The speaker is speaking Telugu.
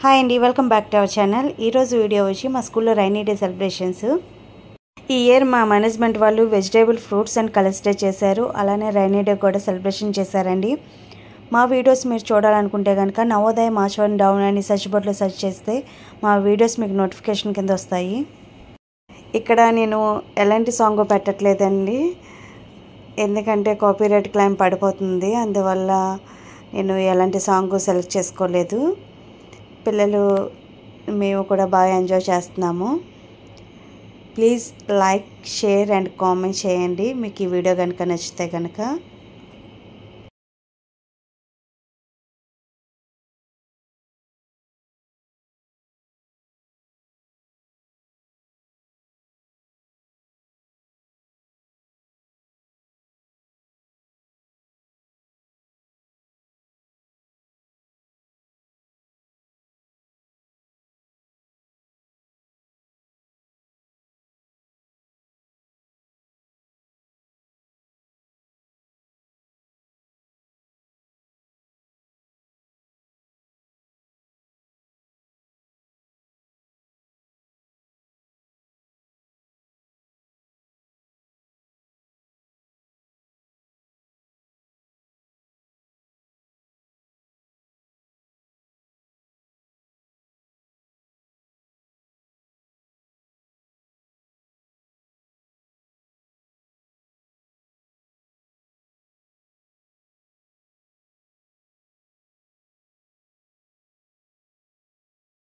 హాయ్ అండి welcome back to our channel ఈరోజు వీడియో వచ్చి మా స్కూల్లో రైనీ డే సెలబ్రేషన్స్ ఈ ఇయర్ మా మేనేజ్మెంట్ వాళ్ళు vegetable fruits and colours day చేశారు అలానే రైనీ డే కూడా సెలబ్రేషన్ చేశారండి మా వీడియోస్ మీరు చూడాలనుకుంటే కనుక నవోదయ మార్చ్ వన్ డౌన్ అని సెర్చ్ బోర్డ్లో సెర్చ్ చేస్తే మా వీడియోస్ మీకు నోటిఫికేషన్ కింద వస్తాయి ఇక్కడ నేను ఎలాంటి సాంగ్ పెట్టట్లేదండి ఎందుకంటే కాపీరైట్ క్లైమ్ పడిపోతుంది అందువల్ల నేను ఎలాంటి సాంగ్ సెలెక్ట్ చేసుకోలేదు పిల్లలు మేము కూడా బాగా ఎంజాయ్ చేస్తున్నాము please like share and comment చేయండి మీకు ఈ వీడియో కనుక నచ్చితే కనుక